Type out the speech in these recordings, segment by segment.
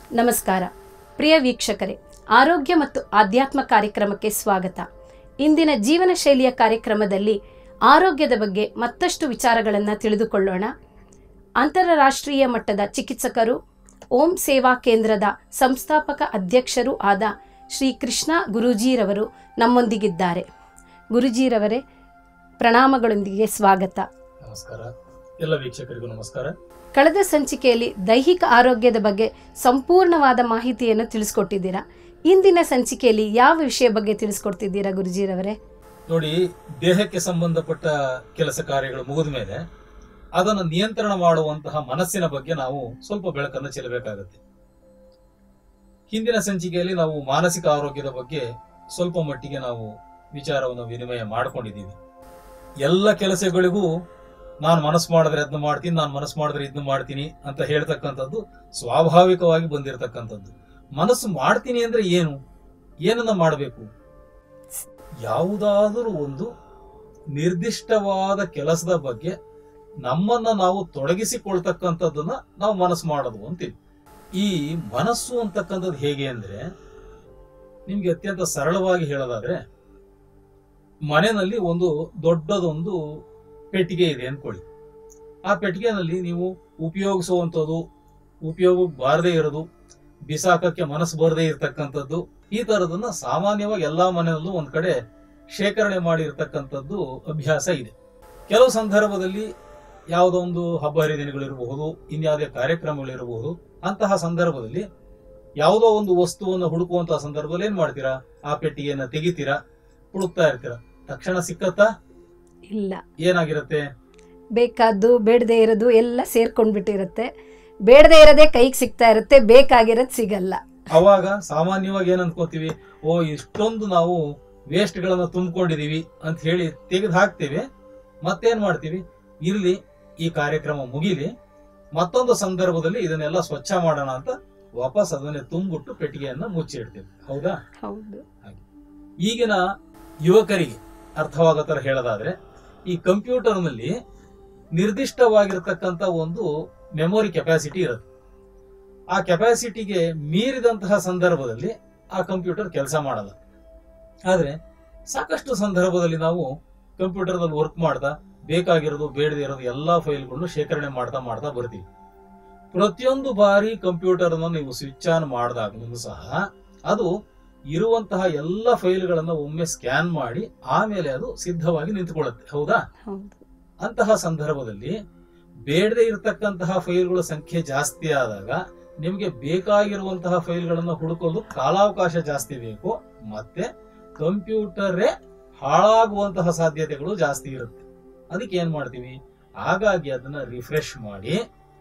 ನಮಸ್ಕಾರ ಪ್ರಿಯ ವೀಕ್ಷಕರೇ ಆರೋಗ್ಯ ಮತ್ತು ಆಧ್ಯಾತ್ಮ ಕಾರ್ಯಕ್ರಮಕ್ಕೆ ಸ್ವಾಗತ ಇಂದಿನ ಜೀವನ ಶೈಲಿಯ ಕಾರ್ಯಕ್ರಮದಲ್ಲಿ ಆರೋಗ್ಯದ ಬಗ್ಗೆ ಮತ್ತಷ್ಟು ವಿಚಾರಗಳನ್ನು ತಿಳಿದುಕೊಳ್ಳೋಣ ಅಂತಾರಾಷ್ಟ್ರೀಯ ಮಟ್ಟದ ಚಿಕಿತ್ಸಕರು ಓಂ ಸೇವಾ ಕೇಂದ್ರದ ಸಂಸ್ಥಾಪಕ ಅಧ್ಯಕ್ಷರೂ ಆದ ಶ್ರೀ ಕೃಷ್ಣ ಗುರೂಜಿರವರು ನಮ್ಮೊಂದಿಗಿದ್ದಾರೆ ಗುರೂಜಿರವರೇ ಪ್ರಣಾಮಗಳೊಂದಿಗೆ ಸ್ವಾಗತ ನಮಸ್ಕಾರ ಎಲ್ಲ ವೀಕ್ಷಕರಿಗೂ ನಮಸ್ಕಾರ ಕಳೆದ ಸಂಚಿಕೆಯಲ್ಲಿ ದೈಹಿಕ ಆರೋಗ್ಯದ ಬಗ್ಗೆ ಸಂಪೂರ್ಣವಾದ ಮಾಹಿತಿಯನ್ನು ತಿಳಿಸ್ಕೊಟ್ಟಿದ್ದೀರಾ ಇಂದಿನ ಸಂಚಿಕೆಯಲ್ಲಿ ಯಾವ ವಿಷಯ ಬಗ್ಗೆ ತಿಳಿಸ್ಕೊಡ್ತಿದ್ದೀರಾ ಗುರುಜಿರವರೇ ನೋಡಿ ದೇಹಕ್ಕೆ ಸಂಬಂಧಪಟ್ಟ ಕೆಲಸ ಕಾರ್ಯಗಳು ಮುಗಿದ ಮೇಲೆ ಅದನ್ನು ನಿಯಂತ್ರಣ ಮಾಡುವಂತಹ ಮನಸ್ಸಿನ ಬಗ್ಗೆ ನಾವು ಸ್ವಲ್ಪ ಬೆಳಕನ್ನು ಚೆಲ್ಲಬೇಕಾಗತ್ತೆ ಹಿಂದಿನ ಸಂಚಿಕೆಯಲ್ಲಿ ನಾವು ಮಾನಸಿಕ ಆರೋಗ್ಯದ ಬಗ್ಗೆ ಸ್ವಲ್ಪ ಮಟ್ಟಿಗೆ ನಾವು ವಿಚಾರವನ್ನು ವಿನಿಮಯ ಮಾಡಿಕೊಂಡಿದ್ದೀವಿ ಎಲ್ಲ ಕೆಲಸಗಳಿಗೂ ನಾನು ಮನಸ್ಸು ಮಾಡಿದ್ರೆ ಅದನ್ನ ಮಾಡ್ತೀನಿ ನಾನು ಮನಸ್ಸು ಮಾಡಿದ್ರೆ ಇದನ್ನ ಮಾಡ್ತೀನಿ ಅಂತ ಹೇಳ್ತಕ್ಕಂಥದ್ದು ಸ್ವಾಭಾವಿಕವಾಗಿ ಬಂದಿರತಕ್ಕಂಥದ್ದು ಮನಸ್ಸು ಮಾಡ್ತೀನಿ ಅಂದ್ರೆ ಏನು ಏನನ್ನ ಮಾಡಬೇಕು ಯಾವುದಾದರೂ ಒಂದು ನಿರ್ದಿಷ್ಟವಾದ ಕೆಲಸದ ಬಗ್ಗೆ ನಮ್ಮನ್ನ ನಾವು ತೊಡಗಿಸಿಕೊಳ್ತಕ್ಕಂಥದ್ದನ್ನ ನಾವು ಮನಸ್ಸು ಮಾಡೋದು ಅಂತೀವಿ ಈ ಮನಸ್ಸು ಅಂತಕ್ಕಂಥದ್ದು ಹೇಗೆ ಅಂದ್ರೆ ನಿಮ್ಗೆ ಅತ್ಯಂತ ಸರಳವಾಗಿ ಹೇಳೋದಾದ್ರೆ ಮನೆಯಲ್ಲಿ ಒಂದು ದೊಡ್ಡದೊಂದು ಪೆಟ್ಟಿಗೆ ಇದೆ ಅನ್ಕೊಳ್ಳಿ ಆ ಪೆಟ್ಟಿಗೆನಲ್ಲಿ ನೀವು ಉಪಯೋಗಿಸುವಂಥದ್ದು ಉಪಯೋಗಕ್ಕೆ ಬಾರದೇ ಇರೋದು ಬಿಸಾಕಕ್ಕೆ ಮನಸ್ಸು ಬರದೇ ಇರತಕ್ಕಂಥದ್ದು ಈ ತರದನ್ನ ಸಾಮಾನ್ಯವಾಗಿ ಎಲ್ಲಾ ಮನೆಯಲ್ಲೂ ಒಂದ್ ಕಡೆ ಶೇಖರಣೆ ಮಾಡಿರ್ತಕ್ಕಂಥದ್ದು ಅಭ್ಯಾಸ ಇದೆ ಕೆಲವು ಸಂದರ್ಭದಲ್ಲಿ ಯಾವುದೋ ಒಂದು ಹಬ್ಬ ಹರಿದಿನಗಳಿರಬಹುದು ಇನ್ಯಾವುದೇ ಕಾರ್ಯಕ್ರಮಗಳಿರಬಹುದು ಅಂತಹ ಸಂದರ್ಭದಲ್ಲಿ ಯಾವುದೋ ಒಂದು ವಸ್ತುವನ್ನು ಹುಡುಕುವಂತಹ ಸಂದರ್ಭದಲ್ಲಿ ಏನ್ ಮಾಡ್ತೀರಾ ಆ ಪೆಟ್ಟಿಗೆಯನ್ನ ತೆಗಿತೀರಾ ಹುಡುಕ್ತಾ ಇರ್ತೀರಾ ತಕ್ಷಣ ಸಿಕ್ಕತ್ತಾ ಇಲ್ಲ ಏನಾಗಿರುತ್ತೆ ಬೇಕಾದ್ದು ಬೇಡದೇ ಇರೋದು ಎಲ್ಲ ಸೇರ್ಕೊಂಡ್ಬಿಟ್ಟಿರುತ್ತೆ ಬೇಡದೇ ಇರೋದೇ ಕೈಗೆ ಸಿಗ್ತಾ ಇರುತ್ತೆ ಬೇಕಾಗಿರೋದು ಸಿಗಲ್ಲ ಅವಾಗ ಸಾಮಾನ್ಯವಾಗಿ ಏನ್ ಅನ್ಕೋತೀವಿ ಓ ಇಷ್ಟೊಂದು ನಾವು ವೇಸ್ಟ್ ಗಳನ್ನ ತುಂಬಿಕೊಂಡಿದೀವಿ ಅಂತ ಹೇಳಿ ತೆಗೆದು ಹಾಕ್ತೇವೆ ಮತ್ತೇನ್ ಮಾಡ್ತೀವಿ ಇರ್ಲಿ ಈ ಕಾರ್ಯಕ್ರಮ ಮುಗಿಲಿ ಮತ್ತೊಂದು ಸಂದರ್ಭದಲ್ಲಿ ಇದನ್ನೆಲ್ಲ ಸ್ವಚ್ಛ ಮಾಡೋಣ ಅಂತ ವಾಪಸ್ ಅದನ್ನೇ ತುಂಬಿಟ್ಟು ಪೆಟ್ಟಿಗೆಯನ್ನ ಮುಚ್ಚಿಡ್ತೇವೆ ಹೌದಾ ಹೌದು ಈಗಿನ ಯುವಕರಿಗೆ ಅರ್ಥವಾಗೋ ತರ ಹೇಳೋದಾದ್ರೆ ಈ ಕಂಪ್ಯೂಟರ್ನಲ್ಲಿ ನಿರ್ದಿಷ್ಟವಾಗಿರ್ತಕ್ಕಂಥ ಒಂದು ಮೆಮೊರಿ ಕೆಪಾಸಿಟಿ ಇರುತ್ತೆ ಆ ಕೆಪಾಸಿಟಿಗೆ ಮೀರಿದಂತಹ ಸಂದರ್ಭದಲ್ಲಿ ಆ ಕಂಪ್ಯೂಟರ್ ಕೆಲಸ ಮಾಡಲ್ಲ ಆದ್ರೆ ಸಾಕಷ್ಟು ಸಂದರ್ಭದಲ್ಲಿ ನಾವು ಕಂಪ್ಯೂಟರ್ದಲ್ಲಿ ವರ್ಕ್ ಮಾಡ್ತಾ ಬೇಕಾಗಿರೋದು ಬೇಡದೇ ಇರೋದು ಎಲ್ಲಾ ಫೈಲ್ಗಳನ್ನು ಶೇಖರಣೆ ಮಾಡ್ತಾ ಮಾಡ್ತಾ ಬರ್ತೀವಿ ಪ್ರತಿಯೊಂದು ಬಾರಿ ಕಂಪ್ಯೂಟರ್ ಅನ್ನು ನೀವು ಸ್ವಿಚ್ ಆನ್ ಮಾಡಿದಾಗಲೂ ಸಹ ಅದು ಇರುವಂತಹ ಎಲ್ಲ ಫೈಲ್ಗಳನ್ನ ಒಮ್ಮೆ ಸ್ಕ್ಯಾನ್ ಮಾಡಿ ಆಮೇಲೆ ಅದು ಸಿದ್ಧವಾಗಿ ನಿಂತುಕೊಳ್ಳುತ್ತೆ ಹೌದಾ ಹೌದು ಅಂತಹ ಸಂದರ್ಭದಲ್ಲಿ ಬೇಡದೇ ಇರತಕ್ಕಂತಹ ಫೈಲ್ಗಳ ಸಂಖ್ಯೆ ಜಾಸ್ತಿ ಆದಾಗ ನಿಮಗೆ ಬೇಕಾಗಿರುವಂತಹ ಫೈಲ್ಗಳನ್ನು ಹುಡುಕೋದು ಕಾಲಾವಕಾಶ ಜಾಸ್ತಿ ಬೇಕು ಮತ್ತೆ ಕಂಪ್ಯೂಟರೇ ಹಾಳಾಗುವಂತಹ ಸಾಧ್ಯತೆಗಳು ಜಾಸ್ತಿ ಇರುತ್ತೆ ಅದಕ್ಕೆ ಏನ್ ಮಾಡ್ತೀವಿ ಹಾಗಾಗಿ ಅದನ್ನ ರಿಫ್ರೆಶ್ ಮಾಡಿ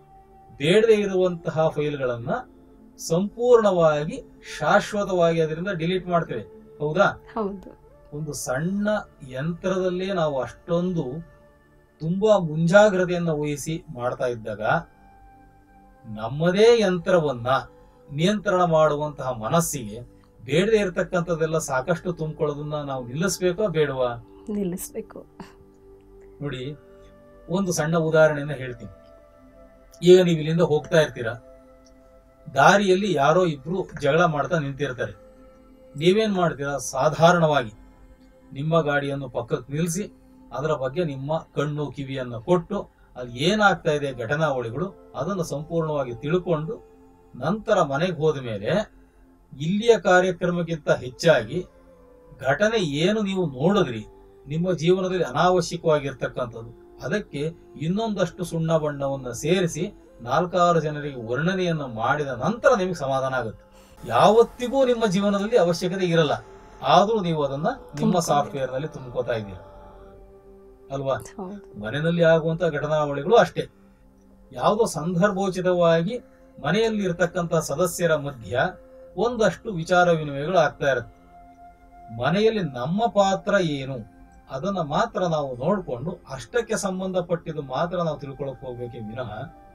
ಬೇಡದೇ ಇರುವಂತಹ ಫೈಲ್ಗಳನ್ನ ಸಂಪೂರ್ಣವಾಗಿ ಶಾಶ್ವತವಾಗಿ ಅದರಿಂದ ಡಿಲೀಟ್ ಮಾಡ್ತೇವೆ ಹೌದಾ ಹೌದು ಒಂದು ಸಣ್ಣ ಯಂತ್ರದಲ್ಲೇ ನಾವು ಅಷ್ಟೊಂದು ತುಂಬಾ ಮುಂಜಾಗ್ರತೆಯನ್ನು ವಹಿಸಿ ಮಾಡ್ತಾ ಇದ್ದಾಗ ನಮ್ಮದೇ ಯಂತ್ರವನ್ನ ನಿಯಂತ್ರಣ ಮಾಡುವಂತಹ ಮನಸ್ಸಿಗೆ ಬೇಡದೇ ಇರತಕ್ಕಂಥದ್ದೆಲ್ಲ ಸಾಕಷ್ಟು ತುಂಬಿಕೊಳ್ಳೋದನ್ನ ನಾವು ನಿಲ್ಲಿಸ್ಬೇಕೋ ಬೇಡವಾ ನಿಲ್ಲಿಸ್ಬೇಕು ನೋಡಿ ಒಂದು ಸಣ್ಣ ಉದಾಹರಣೆಯನ್ನ ಹೇಳ್ತೀನಿ ಈಗ ನೀವು ಇಲ್ಲಿಂದ ಹೋಗ್ತಾ ಇರ್ತೀರಾ ದಾರಿಯಲ್ಲಿ ಯಾರೋ ಇಬ್ರು ಜಗಳ ಮಾಡ್ತಾ ನಿಂತಿರ್ತಾರೆ ನೀವೇನ್ ಮಾಡ್ತೀರಾ ಸಾಧಾರಣವಾಗಿ ನಿಮ್ಮ ಗಾಡಿಯನ್ನು ಪಕ್ಕಕ್ಕೆ ನಿಲ್ಲಿಸಿ ಅದರ ಬಗ್ಗೆ ನಿಮ್ಮ ಕಣ್ಣು ಕಿವಿಯನ್ನು ಕೊಟ್ಟು ಅಲ್ಲಿ ಏನಾಗ್ತಾ ಇದೆ ಘಟನಾವಳಿಗಳು ಅದನ್ನು ಸಂಪೂರ್ಣವಾಗಿ ತಿಳ್ಕೊಂಡು ನಂತರ ಮನೆಗೆ ಹೋದ ಮೇಲೆ ಇಲ್ಲಿಯ ಕಾರ್ಯಕ್ರಮಕ್ಕಿಂತ ಹೆಚ್ಚಾಗಿ ಘಟನೆ ಏನು ನೀವು ನೋಡಿದ್ರಿ ನಿಮ್ಮ ಜೀವನದಲ್ಲಿ ಅನಾವಶ್ಯಕವಾಗಿರ್ತಕ್ಕಂಥದ್ದು ಅದಕ್ಕೆ ಇನ್ನೊಂದಷ್ಟು ಸುಣ್ಣ ಬಣ್ಣವನ್ನು ಸೇರಿಸಿ ನಾಲ್ಕಾರು ಜನರಿಗೆ ವರ್ಣನೆಯನ್ನು ಮಾಡಿದ ನಂತರ ನಿಮಗೆ ಸಮಾಧಾನ ಆಗುತ್ತೆ ಯಾವತ್ತಿಗೂ ನಿಮ್ಮ ಜೀವನದಲ್ಲಿ ಅವಶ್ಯಕತೆ ಇರಲ್ಲ ಆದ್ರೂ ನೀವು ಅದನ್ನ ನಿಮ್ಮ ತುಂಬ್ಕೊಂಡು. ಸಾಫ್ಟ್ವೇರ್ ನಲ್ಲಿ ತುಂಬ್ಕೋತಾ ಇದ್ದೀರಾ ಅಲ್ವಾ ಹೌದು ಮನೆಯಲ್ಲಿ ಆಗುವಂತ ಘಟನಾವಳಿಗಳು ಅಷ್ಟೇ ಯಾವುದೋ ಸಂದರ್ಭೋಚಿತವಾಗಿ ಮನೆಯಲ್ಲಿ ಇರತಕ್ಕಂತ ಸದಸ್ಯರ ಮಧ್ಯ ಒಂದಷ್ಟು ವಿಚಾರ ವಿನಿಮಯಗಳು ಆಗ್ತಾ ಇರುತ್ತೆ ಮನೆಯಲ್ಲಿ ನಮ್ಮ ಪಾತ್ರ ಏನು ಅದನ್ನ ಮಾತ್ರ ನಾವು ನೋಡ್ಕೊಂಡು ಅಷ್ಟಕ್ಕೆ ಸಂಬಂಧಪಟ್ಟಿದ್ದು ಮಾತ್ರ ನಾವು ತಿಳ್ಕೊಳಕ್ ಹೋಗ್ಬೇಕೇ ವಿನಃ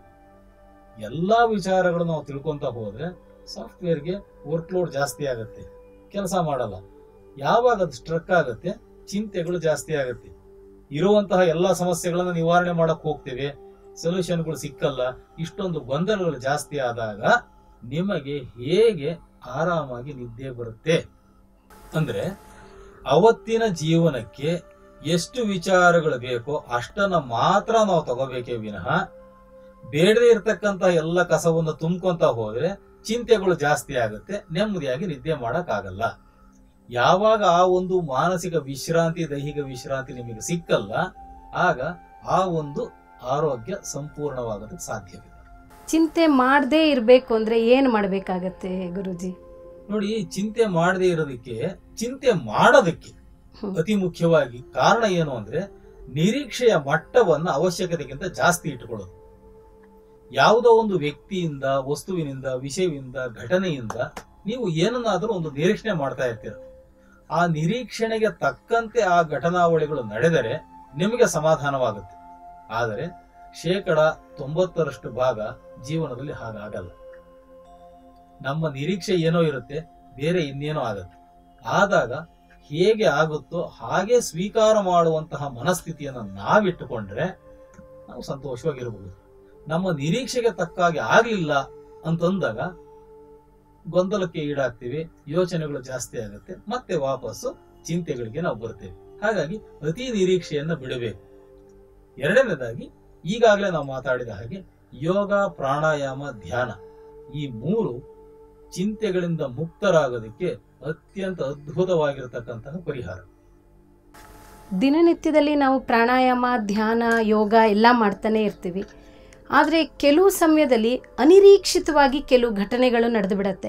ಎಲ್ಲಾ ವಿಚಾರಗಳು ನಾವು ತಿಳ್ಕೊಂತ ಹೋದ್ರೆ ಸಾಫ್ಟ್ವೇರ್ಗೆ ವರ್ಕ್ ಲೋಡ್ ಜಾಸ್ತಿ ಆಗುತ್ತೆ ಕೆಲಸ ಮಾಡಲ್ಲ ಯಾವಾಗ ಅದು ಸ್ಟ್ರಕ್ ಆಗುತ್ತೆ ಚಿಂತೆಗಳು ಜಾಸ್ತಿ ಆಗುತ್ತೆ ಇರುವಂತಹ ಎಲ್ಲಾ ಸಮಸ್ಯೆಗಳನ್ನ ನಿವಾರಣೆ ಮಾಡಕ್ ಹೋಗ್ತೇವೆ ಸೊಲ್ಯೂಷನ್ಗಳು ಸಿಕ್ಕಲ್ಲ ಇಷ್ಟೊಂದು ಗೊಂದಲಗಳು ಜಾಸ್ತಿ ಆದಾಗ ನಿಮಗೆ ಹೇಗೆ ಆರಾಮಾಗಿ ನಿದ್ದೆ ಬರುತ್ತೆ ಅಂದ್ರೆ ಅವತ್ತಿನ ಜೀವನಕ್ಕೆ ಎಷ್ಟು ವಿಚಾರಗಳು ಬೇಕೋ ಅಷ್ಟನ್ನ ಮಾತ್ರ ನಾವು ತಗೋಬೇಕೇ ವಿನಃ ಬೇಡದೇ ಇರತಕ್ಕಂತ ಎಲ್ಲ ಕಸವನ್ನು ತುಂಬ್ಕೊಂತ ಹೋದ್ರೆ ಚಿಂತೆಗಳು ಜಾಸ್ತಿ ಆಗುತ್ತೆ ನೆಮ್ಮದಿಯಾಗಿ ನಿದ್ದೆ ಮಾಡಕ್ ಆಗಲ್ಲ ಯಾವಾಗ ಆ ಒಂದು ಮಾನಸಿಕ ವಿಶ್ರಾಂತಿ ದೈಹಿಕ ವಿಶ್ರಾಂತಿ ನಿಮಗೆ ಸಿಕ್ಕಲ್ಲ ಆಗ ಆ ಒಂದು ಆರೋಗ್ಯ ಸಂಪೂರ್ಣವಾಗೋದಕ್ಕೆ ಸಾಧ್ಯವಿಲ್ಲ ಚಿಂತೆ ಮಾಡದೇ ಇರಬೇಕು ಅಂದರೆ ಏನು ಮಾಡಬೇಕಾಗತ್ತೆ ಗುರುಜಿ ನೋಡಿ ಚಿಂತೆ ಮಾಡದೇ ಇರೋದಕ್ಕೆ ಚಿಂತೆ ಮಾಡೋದಕ್ಕೆ ಹ್ಮ್. ಅತಿ ಮುಖ್ಯವಾಗಿ ಕಾರಣ ಏನು ಅಂದ್ರೆ ನಿರೀಕ್ಷೆಯ ಮಟ್ಟವನ್ನ ಅವಶ್ಯಕತೆಗಿಂತ ಜಾಸ್ತಿ ಇಟ್ಟುಕೊಳ್ಳೋದು ಯಾವುದೋ ಒಂದು ವ್ಯಕ್ತಿಯಿಂದ ವಸ್ತುವಿನಿಂದ ವಿಷಯವಿಂದ ಘಟನೆಯಿಂದ ನೀವು ಏನನ್ನಾದರೂ ಒಂದು ನಿರೀಕ್ಷಣೆ ಮಾಡ್ತಾ ಇರ್ತೀರ ಆ ನಿರೀಕ್ಷಣೆಗೆ ತಕ್ಕಂತೆ ಆ ಘಟನಾವಳಿಗಳು ನಡೆದರೆ ನಿಮಗೆ ಸಮಾಧಾನವಾಗುತ್ತೆ ಆದರೆ ಶೇಕಡ ತೊಂಬತ್ತರಷ್ಟು ಭಾಗ ಜೀವನದಲ್ಲಿ ಹಾಗಾಗಲ್ಲ ನಮ್ಮ ನಿರೀಕ್ಷೆ ಏನೋ ಇರುತ್ತೆ ಬೇರೆ ಇನ್ನೇನೋ ಆಗುತ್ತೆ ಆದಾಗ ಹೇಗೆ ಆಗುತ್ತೋ ಹಾಗೆ ಸ್ವೀಕಾರ ಮಾಡುವಂತಹ ಮನಸ್ಥಿತಿಯನ್ನು ನಾವಿಟ್ಟುಕೊಂಡ್ರೆ ನಾವು ಸಂತೋಷವಾಗಿರಬಹುದು ನಮ್ಮ ನಿರೀಕ್ಷೆಗೆ ತಕ್ಕಾಗಿ ಆಗ್ಲಿಲ್ಲ ಅಂತಂದಾಗ ಗೊಂದಲಕ್ಕೆ ಈಡಾಗ್ತೀವಿ ಯೋಚನೆಗಳು ಜಾಸ್ತಿ ಆಗುತ್ತೆ ಮತ್ತೆ ವಾಪಸ್ಸು ಚಿಂತೆಗಳಿಗೆ ನಾವು ಬರ್ತೇವೆ ಹಾಗಾಗಿ ಅತಿ ನಿರೀಕ್ಷೆಯನ್ನ ಬಿಡಬೇಕು ಎರಡನೇದಾಗಿ ಈಗಾಗಲೇ ನಾವು ಮಾತಾಡಿದ ಹಾಗೆ ಯೋಗ ಪ್ರಾಣಾಯಾಮ ಧ್ಯಾನ ಈ ಮೂರು ಚಿಂತೆಗಳಿಂದ ಮುಕ್ತರಾಗೋದಕ್ಕೆ ಅತ್ಯಂತ ಅದ್ಭುತವಾಗಿರತಕ್ಕಂತಹ ಪರಿಹಾರ ದಿನನಿತ್ಯದಲ್ಲಿ ನಾವು ಪ್ರಾಣಾಯಾಮ ಧ್ಯಾನ ಯೋಗ ಎಲ್ಲ ಮಾಡ್ತಾನೆ ಇರ್ತೀವಿ ಆದರೆ ಕೆಲವು ಸಮಯದಲ್ಲಿ ಅನಿರೀಕ್ಷಿತವಾಗಿ ಕೆಲವು ಘಟನೆಗಳು ನಡೆದು ಬಿಡತ್ತೆ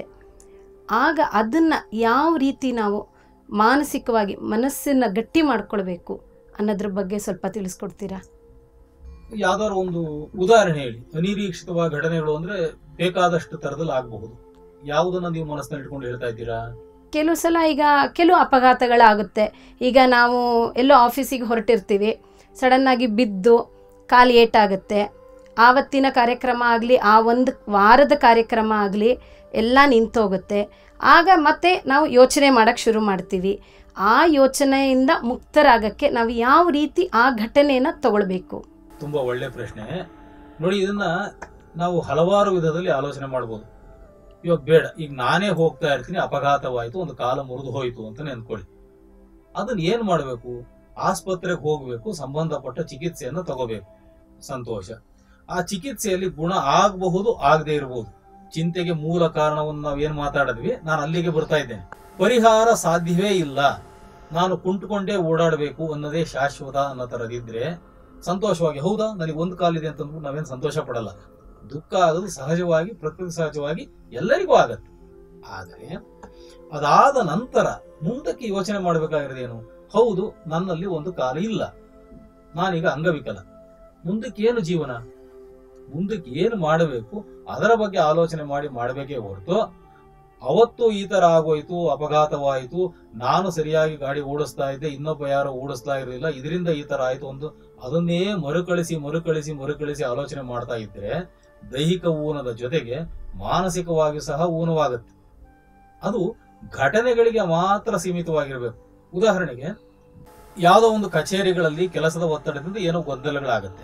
ಆಗ ಅದನ್ನು ಯಾವ ರೀತಿ ನಾವು ಮಾನಸಿಕವಾಗಿ ಮನಸ್ಸನ್ನು ಗಟ್ಟಿ ಮಾಡ್ಕೊಳ್ಬೇಕು ಅನ್ನೋದ್ರ ಬಗ್ಗೆ ಸ್ವಲ್ಪ ತಿಳಿಸ್ಕೊಡ್ತೀರಾ ಯಾವ್ದಾದ್ರು ಒಂದು ಉದಾಹರಣೆ ಹೇಳಿ ಅನಿರೀಕ್ಷಿತವಾದ ಘಟನೆಗಳು ಅಂದ್ರೆ ಬೇಕಾದಷ್ಟು ತರದಲ್ಲಿ ಆಗಬಹುದು ಯಾವುದನ್ನ ನೀವು ಮನಸ್ಸಿನಲ್ಲಿ ಇಟ್ಕೊಂಡು ಹೇಳ್ತಾ ಇದ್ದೀರಾ ಕೆಲವು ಸಲ ಈಗ ಕೆಲವು ಅಪಘಾತಗಳಾಗುತ್ತೆ ಈಗ ನಾವು ಎಲ್ಲೋ ಆಫೀಸಿಗೆ ಹೊರಟಿರ್ತೀವಿ ಸಡನ್ನಾಗಿ ಬಿದ್ದು ಕಾಲು ಏಟಾಗುತ್ತೆ ಆವತ್ತಿನ ಕಾರ್ಯಕ್ರಮ ಆಗಲಿ ಆ ಒಂದು ವಾರದ ಕಾರ್ಯಕ್ರಮ ಆಗಲಿ ಎಲ್ಲ ನಿಂತೋಗುತ್ತೆ ಆಗ ಮತ್ತೆ ನಾವು ಯೋಚನೆ ಮಾಡೋಕ್ಕೆ ಶುರು ಮಾಡ್ತೀವಿ ಆ ಯೋಚನೆಯಿಂದ ಮುಕ್ತರಾಗಕ್ಕೆ ನಾವು ಯಾವ ರೀತಿ ಆ ಘಟನೆಯನ್ನು ತಗೊಳ್ಬೇಕು ತುಂಬಾ ಒಳ್ಳೆ ಪ್ರಶ್ನೆ ನೋಡಿ ಇದನ್ನ ನಾವು ಹಲವಾರು ವಿಧದಲ್ಲಿ ಆಲೋಚನೆ ಮಾಡಬಹುದು ಇವಾಗ ಬೇಡ ಈಗ ನಾನೇ ಹೋಗ್ತಾ ಇರ್ತೀನಿ ಅಪಘಾತವಾಯ್ತು ಒಂದು ಕಾಲ ಮುರಿದು ಹೋಯ್ತು ಅಂತ ನೆನ್ಕೊಳ್ಳಿ ಅದನ್ನ ಏನ್ ಮಾಡ್ಬೇಕು ಆಸ್ಪತ್ರೆಗೆ ಹೋಗ್ಬೇಕು ಸಂಬಂಧಪಟ್ಟ ಚಿಕಿತ್ಸೆಯನ್ನ ತಗೋಬೇಕು ಸಂತೋಷ ಆ ಚಿಕಿತ್ಸೆಯಲ್ಲಿ ಗುಣ ಆಗಬಹುದು ಆಗದೆ ಇರಬಹುದು ಚಿಂತೆಗೆ ಮೂಲ ಕಾರಣವನ್ನು ನಾವು ಏನ್ ಮಾತಾಡಿದ್ವಿ ನಾನು ಅಲ್ಲಿಗೆ ಬರ್ತಾ ಇದ್ದೇನೆ ಪರಿಹಾರ ಸಾಧ್ಯವೇ ಇಲ್ಲ ನಾನು ಕುಂಟ್ಕೊಂಡೇ ಓಡಾಡಬೇಕು ಅನ್ನೋದೇ ಶಾಶ್ವತ ಅನ್ನೋ ತರದಿದ್ರೆ ಸಂತೋಷವಾಗಿ ಹೌದಾ ನನಗೆ ಒಂದು ಕಾಲಿದೆ ಅಂತ ಅಂದ್ಬಿಟ್ಟು ನಾವೇನು ಸಂತೋಷ ಪಡಲ್ಲ ದುಃಖ ಆಗೋದು ಸಹಜವಾಗಿ ಪ್ರಕೃತಿ ಸಹಜವಾಗಿ ಎಲ್ಲರಿಗೂ ಆಗತ್ತೆ ಆದರೆ ಅದಾದ ನಂತರ ಮುಂದಕ್ಕೆ ಯೋಚನೆ ಮಾಡಬೇಕಾಗಿರೋದು ಏನು ಹೌದು ನನ್ನಲ್ಲಿ ಒಂದು ಕಾಲು ಇಲ್ಲ ನಾನೀಗ ಅಂಗವಿಕಲ ಮುಂದಕ್ಕೆ ಏನು ಜೀವನ ಮುಂದಕ್ಕೆ ಏನು ಮಾಡಬೇಕು ಅದರ ಬಗ್ಗೆ ಆಲೋಚನೆ ಮಾಡಿ ಮಾಡಬೇಕೇ ಹೊರತು ಅವತ್ತು ಈ ತರ ಆಗೋಯ್ತು ಅಪಘಾತವಾಯಿತು ನಾನು ಸರಿಯಾಗಿ ಗಾಡಿ ಓಡಿಸ್ತಾ ಇದ್ದೆ ಇನ್ನೊಬ್ಬ ಯಾರೋ ಓಡಿಸ್ತಾ ಇರಲಿಲ್ಲ ಇದರಿಂದ ಈ ತರ ಆಯ್ತು ಒಂದು ಅದನ್ನೇ ಮರುಕಳಿಸಿ ಮರುಕಳಿಸಿ ಮರುಕಳಿಸಿ ಆಲೋಚನೆ ಮಾಡ್ತಾ ಇದ್ರೆ ದೈಹಿಕ ಊನದ ಜೊತೆಗೆ ಮಾನಸಿಕವಾಗಿ ಸಹ ಊನವಾಗುತ್ತೆ ಅದು ಘಟನೆಗಳಿಗೆ ಮಾತ್ರ ಸೀಮಿತವಾಗಿರ್ಬೇಕು ಉದಾಹರಣೆಗೆ ಯಾವುದೋ ಒಂದು ಕಚೇರಿಗಳಲ್ಲಿ ಕೆಲಸದ ಒತ್ತಡದಿಂದ ಏನೋ ಗೊಂದಲಗಳಾಗುತ್ತೆ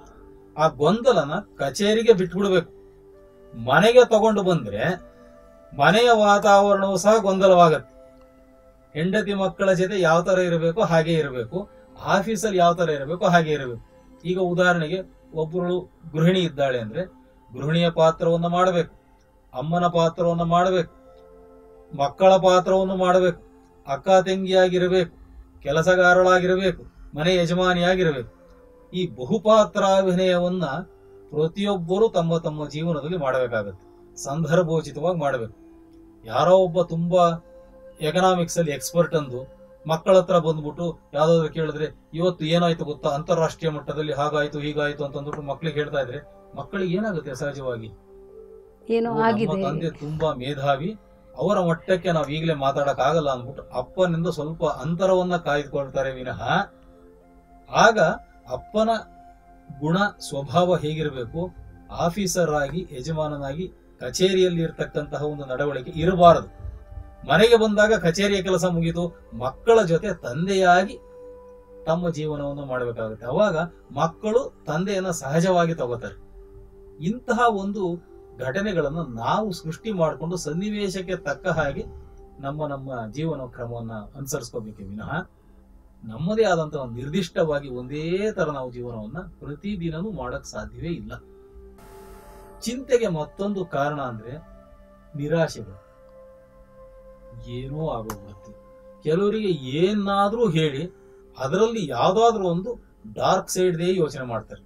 ಆ ಗೊಂದಲನ ಕಚೇರಿಗೆ ಬಿಟ್ಬಿಡ್ಬೇಕು ಮನೆಗೆ ತಗೊಂಡು ಬಂದ್ರೆ ಮನೆಯ ವಾತಾವರಣವು ಸಹ ಗೊಂದಲವಾಗತ್ತೆ ಹೆಂಡತಿ ಮಕ್ಕಳ ಜೊತೆ ಯಾವ ತರ ಇರಬೇಕು ಹಾಗೆ ಇರಬೇಕು ಆಫೀಸಲ್ಲಿ ಯಾವ ತರ ಇರಬೇಕು ಹಾಗೆ ಇರಬೇಕು ಈಗ ಉದಾಹರಣೆಗೆ ಒಬ್ಬರು ಗೃಹಿಣಿ ಇದ್ದಾಳೆ ಅಂದ್ರೆ ಗೃಹಿಣಿಯ ಪಾತ್ರವನ್ನು ಮಾಡಬೇಕು ಅಮ್ಮನ ಪಾತ್ರವನ್ನು ಮಾಡಬೇಕು ಮಕ್ಕಳ ಪಾತ್ರವನ್ನು ಮಾಡಬೇಕು ಅಕ್ಕ ತಂಗಿಯಾಗಿರಬೇಕು ಕೆಲಸಗಾರಳಾಗಿರಬೇಕು ಮನೆ ಯಜಮಾನಿಯಾಗಿರಬೇಕು ಈ ಬಹುಪಾತ್ರಾಭಿನಯವನ್ನ ಪ್ರತಿಯೊಬ್ಬರು ತಮ್ಮ ತಮ್ಮ ಜೀವನದಲ್ಲಿ ಮಾಡಬೇಕಾಗತ್ತೆ ಸಂದರ್ಭೋಚಿತವಾಗಿ ಮಾಡಬೇಕು ಯಾರೋ ಒಬ್ಬ ತುಂಬಾ ಎಕನಾಮಿಕ್ಸ್ ಅಲ್ಲಿ ಎಕ್ಸ್ಪರ್ಟ್ ಅಂದು ಮಕ್ಕಳ ಹತ್ರ ಬಂದ್ಬಿಟ್ಟು ಯಾವ್ದಾದ್ರು ಕೇಳಿದ್ರೆ ಇವತ್ತು ಏನಾಯ್ತು ಗೊತ್ತಾ ಅಂತಾರಾಷ್ಟ್ರೀಯ ಮಟ್ಟದಲ್ಲಿ ಹಾಗಾಯ್ತು ಹೀಗಾಯ್ತು ಅಂತ ಅಂದ್ಬಿಟ್ಟು ಮಕ್ಳಿಗೆ ಹೇಳ್ತಾ ಇದ್ರೆ ಮಕ್ಕಳಿಗೆ ಏನಾಗುತ್ತೆ ಸಹಜವಾಗಿ ಏನೋ ಓ, ನಮ್ಮ ಆಗಿದೆ ತಂದೆ ತುಂಬಾ ಮೇಧಾವಿ ಅವರ ಮಟ್ಟಕ್ಕೆ ನಾವು ಈಗಲೇ ಮಾತಾಡಕ್ ಆಗಲ್ಲ ಅಂದ್ಬಿಟ್ಟು ಅಪ್ಪನಿಂದ ಸ್ವಲ್ಪ ಅಂತರವನ್ನ ಕಾಯ್ದುಕೊಳ್ತಾರೆ ವಿನಃ ಆಗ ಅಪ್ಪನ ಗುಣ ಸ್ವಭಾವ ಹೇಗಿರಬೇಕು ಆಫೀಸರ್ ಆಗಿ ಯಜಮಾನನಾಗಿ ಕಚೇರಿಯಲ್ಲಿ ಇರ್ತಕ್ಕಂತಹ ಒಂದು ನಡವಳಿಕೆ ಇರಬಾರದು ಮನೆಗೆ ಬಂದಾಗ ಕಚೇರಿಯ ಕೆಲಸ ಮುಗಿದು ಮಕ್ಕಳ ಜೊತೆ ತಂದೆಯಾಗಿ ತಮ್ಮ ಜೀವನವನ್ನು ಮಾಡಬೇಕಾಗುತ್ತೆ ಅವಾಗ ಮಕ್ಕಳು ತಂದೆಯನ್ನ ಸಹಜವಾಗಿ ತಗೋತಾರೆ ಇಂತಹ ಒಂದು ಘಟನೆಗಳನ್ನು ನಾವು ಸೃಷ್ಟಿ ಮಾಡಿಕೊಂಡು ಸನ್ನಿವೇಶಕ್ಕೆ ತಕ್ಕ ಹಾಗೆ ನಮ್ಮ ನಮ್ಮ ಜೀವನ ಕ್ರಮವನ್ನ ಅನುಸರಿಸ್ಕೋಬೇಕೆ ವಿನಃ ನಮ್ಮದೇ ಆದಂತಹ ಒಂದು ನಿರ್ದಿಷ್ಟವಾಗಿ ಒಂದೇ ತರ ನಾವು ಜೀವನವನ್ನ ಪ್ರತಿದಿನನೂ ಮಾಡಕ್ ಸಾಧ್ಯವೇ ಇಲ್ಲ ಚಿಂತೆಗೆ ಮತ್ತೊಂದು ಕಾರಣ ಅಂದ್ರೆ ನಿರಾಶೆಗಳು ಏನೋ ಆಗೋಗ್ಬಿಡುತ್ತೆ ಕೆಲವರಿಗೆ ಏನಾದ್ರೂ ಹೇಳಿ ಅದರಲ್ಲಿ ಯಾವ್ದಾದ್ರೂ ಒಂದು ಡಾರ್ಕ್ ಸೈಡ್ದೇ ಯೋಚನೆ ಮಾಡ್ತಾರೆ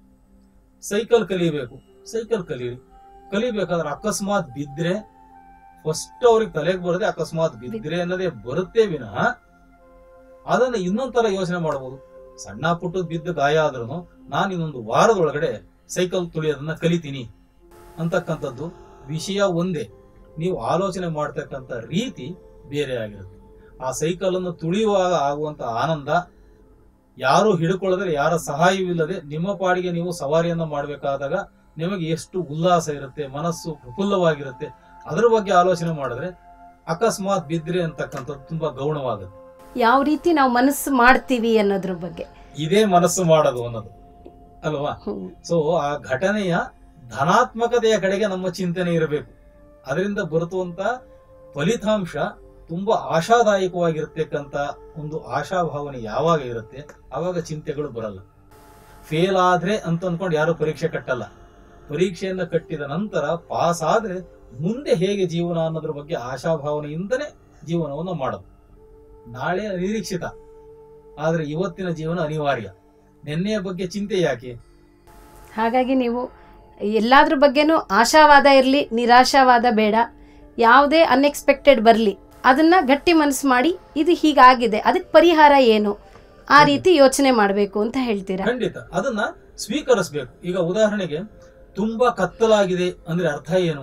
ಸೈಕಲ್ ಕಲಿಬೇಕು ಸೈಕಲ್ ಕಲೀರಿ ಕಲಿಬೇಕಾದ್ರೆ ಅಕಸ್ಮಾತ್ ಬಿದ್ರೆ ಫಸ್ಟ್ ಅವ್ರಿಗೆ ತಲೆಗೆ ಬರದೆ ಅಕಸ್ಮಾತ್ ಬಿದ್ರೆ ಅನ್ನೋದೇ ಬರುತ್ತೆ ವಿನಃ ಅದನ್ನ ಇನ್ನೊಂದ್ ತರ ಯೋಚನೆ ಮಾಡಬಹುದು ಸಣ್ಣ ಪುಟ್ಟದ್ ಬಿದ್ದ ಗಾಯ ಆದ್ರೂ ನಾನು ಇನ್ನೊಂದು ವಾರದೊಳಗಡೆ ಸೈಕಲ್ ತುಳಿಯೋದನ್ನ ಕಲಿತೀನಿ ಅಂತಕ್ಕಂಥದ್ದು ವಿಷಯ ಒಂದೇ ನೀವು ಆಲೋಚನೆ ಮಾಡ್ತಕ್ಕಂಥ ರೀತಿ ಬೇರೆ ಆಗಿರುತ್ತೆ ಆ ಸೈಕಲ್ ಅನ್ನು ತುಳಿಯುವಾಗ ಆಗುವಂತ ಆನಂದ ಯಾರು ಹಿಡ್ಕೊಳ್ಳದ್ರೆ ಯಾರ ಸಹಾಯವಿಲ್ಲದೆ ನಿಮ್ಮ ಪಾಡಿಗೆ ನೀವು ಸವಾರಿಯನ್ನ ಮಾಡಬೇಕಾದಾಗ ನಿಮಗೆ ಎಷ್ಟು ಉಲ್ಲಾಸ ಇರುತ್ತೆ ಮನಸ್ಸು ಪ್ರಫುಲ್ಲವಾಗಿರುತ್ತೆ ಅದರ ಬಗ್ಗೆ ಆಲೋಚನೆ ಮಾಡಿದ್ರೆ ಅಕಸ್ಮಾತ್ ಬಿದ್ರೆ ಅಂತಕ್ಕಂಥದ್ದು ತುಂಬಾ ಗೌಣವಾಗುತ್ತೆ ಯಾವ ರೀತಿ ನಾವು ಮನಸ್ಸು ಮಾಡ್ತೀವಿ ಅನ್ನೋದ್ರ ಬಗ್ಗೆ ಇದೇ ಮನಸ್ಸು ಮಾಡೋದು ಅನ್ನೋದು ಅಲ್ವಾ ಹ್ಮ್. ಸೊ ಆ ಘಟನೆಯ ಧನಾತ್ಮಕತೆಯ ಕಡೆಗೆ ನಮ್ಮ ಚಿಂತನೆ ಇರಬೇಕು ಅದರಿಂದ ಬರುತ್ತುವಂತ ಫಲಿತಾಂಶ ತುಂಬಾ ಆಶಾದಾಯಕವಾಗಿರ್ತಕ್ಕಂತ ಒಂದು ಆಶಾಭಾವನೆ ಯಾವಾಗ ಇರುತ್ತೆ ಆವಾಗ ಚಿಂತೆಗಳು ಬರಲ್ಲ ಫೇಲ್ ಆದ್ರೆ ಅಂತ ಅನ್ಕೊಂಡು ಯಾರು ಪರೀಕ್ಷೆ ಕಟ್ಟಲ್ಲ ಪರೀಕ್ಷೆಯನ್ನ ಕಟ್ಟಿದ ನಂತರ ಪಾಸ್ ಆದ್ರೆ ಮುಂದೆ ಹೇಗೆ ಜೀವನ ಅನ್ನೋದ್ರ ಬಗ್ಗೆ ಆಶಾಭಾವನೆಯಿಂದನೇ ಜೀವನವನ್ನು ಮಾಡೋದು ನಾಳೆ ಅನಿರೀಕ್ಷಿತ ಆದ್ರೆ ಇವತ್ತಿನ ಜೀವನ ಅನಿವಾರ್ಯ ನಿನ್ನೆಯ ಬಗ್ಗೆ ಚಿಂತೆ ಯಾಕೆ ಹಾಗಾಗಿ ನೀವು ಎಲ್ಲಾದ್ರ ಬಗ್ಗೆನೂ ಆಶಾವಾದ ಇರಲಿ ನಿರಾಶಾವಾದ ಬೇಡ ಯಾವುದೇ ಅನ್ಎಕ್ಸ್ಪೆಕ್ಟೆಡ್ ಬರಲಿ ಅದನ್ನ ಗಟ್ಟಿ ಮನಸ್ಸು ಮಾಡಿ ಇದು ಹೀಗಾಗಿದೆ ಅದಕ್ಕೆ ಪರಿಹಾರ ಏನು ಆ ರೀತಿ ಯೋಚನೆ ಮಾಡಬೇಕು ಅಂತ ಹೇಳ್ತೀರಾ ಖಂಡಿತ ಅದನ್ನ ಸ್ವೀಕರಿಸಬೇಕು ಈಗ ಉದಾಹರಣೆಗೆ ತುಂಬಾ ಕತ್ತಲಾಗಿದೆ ಅಂದ್ರೆ ಅರ್ಥ ಏನು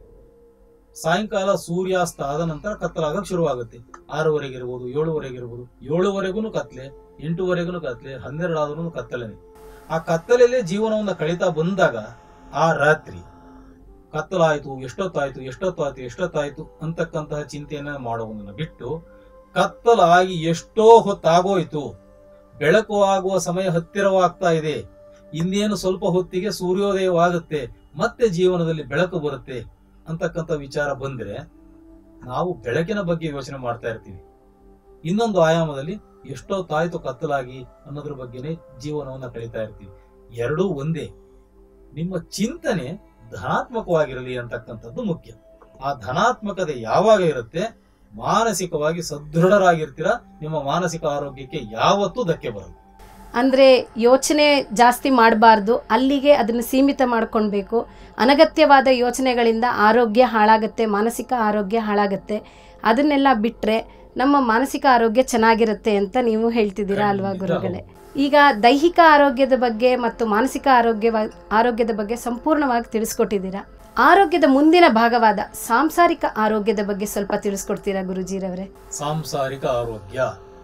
ಸಾಯಂಕಾಲ ಸೂರ್ಯಾಸ್ತ ಆದ ನಂತರ ಕತ್ತಲಾಗಕ್ ಶುರುವಾಗುತ್ತೆ ಆರೂವರೆಗೆ ಇರ್ಬೋದು ಏಳುವರೆಗೆ ಇರ್ಬೋದು ಏಳುವರೆಗೂ ಕತ್ಲೆ ಎಂಟುವರೆಗೂ ಕತ್ಲೆ ಹನ್ನೆರಡು ಆದ್ರೂ ಕತ್ತಲೆನೆ ಆ ಕತ್ತಲಲ್ಲೇ ಜೀವನವನ್ನ ಕಳೀತಾ ಬಂದಾಗ ಆ ರಾತ್ರಿ ಕತ್ತಲಾಯ್ತು ಎಷ್ಟೊತ್ತಾಯ್ತು ಎಷ್ಟೊತ್ತಾಯ್ತು ಎಷ್ಟೊತ್ತಾಯ್ತು ಅಂತಕ್ಕಂತಹ ಚಿಂತೆಯನ್ನ ಮಾಡುವುದನ್ನ ಬಿಟ್ಟು ಕತ್ತಲಾಗಿ ಎಷ್ಟೋ ಹೊತ್ತಾಗೋಯ್ತು ಬೆಳಕು ಆಗುವ ಸಮಯ ಹತ್ತಿರವಾಗ್ತಾ ಇದೆ ಇನ್ನೇನು ಸ್ವಲ್ಪ ಹೊತ್ತಿಗೆ ಸೂರ್ಯೋದಯವಾಗುತ್ತೆ ಮತ್ತೆ ಜೀವನದಲ್ಲಿ ಬೆಳಕು ಬರುತ್ತೆ ಅಂತಕ್ಕಂಥ ವಿಚಾರ ಬಂದ್ರೆ ನಾವು ಬೆಳಕಿನ ಬಗ್ಗೆ ಯೋಚನೆ ಮಾಡ್ತಾ ಇರ್ತೀವಿ ಇನ್ನೊಂದು ಆಯಾಮದಲ್ಲಿ ಎಷ್ಟೊತ್ತಾಯ್ತು ಕತ್ತಲಾಗಿ ಅನ್ನೋದ್ರ ಬಗ್ಗೆನೇ ಜೀವನವನ್ನ ಕಳೀತಾ ಇರ್ತೀವಿ ಎರಡೂ ಒಂದೇ ನಿಮ್ಮ ಚಿಂತನೆ ಧನಾತ್ಮಕವಾಗಿರಲಿ ಅಂತಕ್ಕಂಥದ್ದು ಮುಖ್ಯ ಆ ಧನಾತ್ಮಕತೆ ಯಾವಾಗ ಇರುತ್ತೆ ಮಾನಸಿಕವಾಗಿ ಸದೃಢರಾಗಿರ್ತೀರ ನಿಮ್ಮ ಮಾನಸಿಕ ಆರೋಗ್ಯಕ್ಕೆ ಯಾವತ್ತೂ ಧಕ್ಕೆ ಬರಲ್ಲ ಅಂದರೆ ಯೋಚನೆ ಜಾಸ್ತಿ ಮಾಡಬಾರ್ದು ಅಲ್ಲಿಗೆ ಅದನ್ನು ಸೀಮಿತ ಮಾಡ್ಕೊಳ್ಬೇಕು ಅನಗತ್ಯವಾದ ಯೋಚನೆಗಳಿಂದ ಆರೋಗ್ಯ ಹಾಳಾಗುತ್ತೆ ಮಾನಸಿಕ ಆರೋಗ್ಯ ಹಾಳಾಗುತ್ತೆ ಅದನ್ನೆಲ್ಲ ಬಿಟ್ಟರೆ ನಮ್ಮ ಮಾನಸಿಕ ಆರೋಗ್ಯ ಚೆನ್ನಾಗಿರುತ್ತೆ ಅಂತ ನೀವು ಹೇಳ್ತಿದ್ದೀರಾ ಅಲ್ವಾ ಖಂಡಿತ ಗುರುಗಳೇ ಈಗ ದೈಹಿಕ ಆರೋಗ್ಯದ ಬಗ್ಗೆ ಮತ್ತು ಮಾನಸಿಕ ಆರೋಗ್ಯ ಆರೋಗ್ಯದ ಬಗ್ಗೆ ಸಂಪೂರ್ಣವಾಗಿ ತಿಳಿಸ್ಕೊಟ್ಟಿದ್ದೀರಾ ಆರೋಗ್ಯದ ಮುಂದಿನ ಭಾಗವಾದ ಸಾಂಸಾರಿಕ ಆರೋಗ್ಯದ ಬಗ್ಗೆ ಸ್ವಲ್ಪ ತಿಳಿಸ್ಕೊಡ್ತೀರಾ ಗುರುಜಿರವರೇ ಸಾಂಸಾರಿಕ ಆರೋಗ್ಯ